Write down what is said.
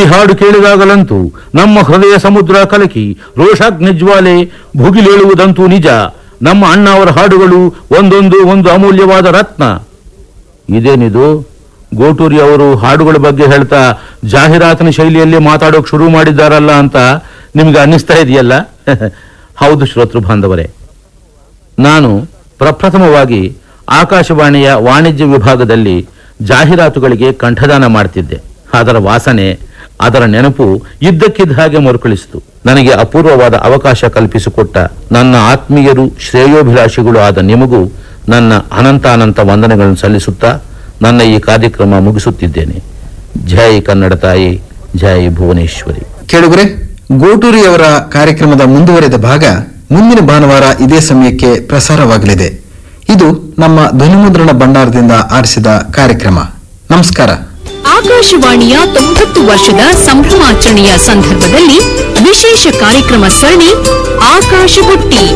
ಈ ಹಾಡು ಕೇಳಿದಾಗಲಂತೂ ನಮ್ಮ ಹೃದಯ ಸಮುದ್ರ ಕಲಕಿ ರೋಷಾಗ್ನಿಜ್ವಾಲೆ ಭುಗಿಲೇಳುವುದಂತೂ ನಿಜ ನಮ್ಮ ಅಣ್ಣ ಅವರ ಹಾಡುಗಳು ಒಂದೊಂದು ಒಂದು ಅಮೂಲ್ಯವಾದ ರತ್ನ ಇದೇನಿದು ಗೋಟೂರಿ ಅವರು ಹಾಡುಗಳ ಬಗ್ಗೆ ಹೇಳ್ತಾ ಜಾಹೀರಾತಿನ ಶೈಲಿಯಲ್ಲಿ ಮಾತಾಡೋಕ್ ಶುರು ಮಾಡಿದ್ದಾರಲ್ಲ ಅಂತ ನಿಮ್ಗೆ ಅನ್ನಿಸ್ತಾ ಇದೆಯಲ್ಲ ಹೌದು ಶ್ರೋತೃ ಬಾಂಧವರೇ ನಾನು ಪ್ರಪ್ರಥಮವಾಗಿ ಆಕಾಶವಾಣಿಯ ವಾಣಿಜ್ಯ ವಿಭಾಗದಲ್ಲಿ ಜಾಹೀರಾತುಗಳಿಗೆ ಕಂಠದಾನ ಮಾಡ್ತಿದ್ದೆ ಅದರ ವಾಸನೆ ಅದರ ನೆನಪು ಇದ್ದಕ್ಕಿದ್ದ ಹಾಗೆ ಮರುಕಳಿಸಿತು ನನಗೆ ಅಪೂರ್ವವಾದ ಅವಕಾಶ ಕಲ್ಪಿಸಿಕೊಟ್ಟ ನನ್ನ ಆತ್ಮೀಯರು ಶ್ರೇಯೋಭಿಲಾಷಿಗಳು ಆದ ನಿಮಗೂ ನನ್ನ ಅನಂತಾನಂತ ವಂದನೆಗಳನ್ನು ಸಲ್ಲಿಸುತ್ತಾ ನನ್ನ ಈ ಕಾರ್ಯಕ್ರಮ ಮುಗಿಸುತ್ತಿದ್ದೇನೆ ಜೈ ಕನ್ನಡ ತಾಯಿ ಜೈ ಭುವನೇಶ್ವರಿ ಕೇಳುಗರೆ ಗೋಟೂರಿ ಅವರ ಕಾರ್ಯಕ್ರಮದ ಮುಂದುವರೆದ ಭಾಗ ಮುಂದಿನ ಭಾನುವಾರ ಇದೇ ಸಮಯಕ್ಕೆ ಪ್ರಸಾರವಾಗಲಿದೆ ಇದು ನಮ್ಮ ಧ್ವನಿಮುದ್ರಣ ಭಂಡಾರದಿಂದ ಆರಿಸಿದ ಕಾರ್ಯಕ್ರಮ ನಮಸ್ಕಾರ ಆಕಾಶವಾಣಿಯ ತೊಂಬತ್ತು ವರ್ಷದ ಸಂಭ್ರಮಾಚರಣೆಯ ಸಂದರ್ಭದಲ್ಲಿ ವಿಶೇಷ ಕಾರ್ಯಕ್ರಮ ಸರಣಿ ಆಕಾಶ ಬುಟ್ಟಿ